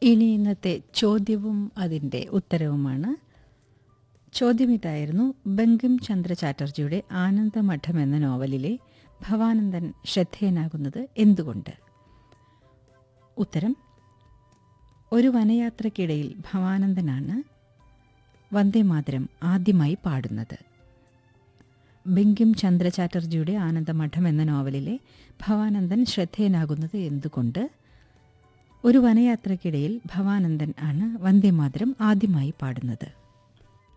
ഇനി ഇന്നത്തെ ചോദ്യവും അതിൻ്റെ ഉത്തരവുമാണ് ചോദ്യം ഇതായിരുന്നു ബങ്കിം ചന്ദ്ര ചാറ്റർജിയുടെ ആനന്ദമഠം എന്ന നോവലിലെ ഭവാനന്ദൻ ശ്രദ്ധേയനാകുന്നത് എന്തുകൊണ്ട് ഉത്തരം ഒരു വനയാത്രയ്ക്കിടയിൽ ഭവാനന്ദനാണ് വന്ദേമാതരം ആദ്യമായി പാടുന്നത് ബങ്കിം ചന്ദ്ര ചാറ്റർജിയുടെ ആനന്ദമഠം എന്ന നോവലിലെ ഭവാനന്ദൻ ശ്രദ്ധേയനാകുന്നത് എന്തുകൊണ്ട് ഒരു വനയാത്രയ്ക്കിടയിൽ ഭവാനന്ദൻ ആണ് വന്ദേമാതരം ആദ്യമായി പാടുന്നത്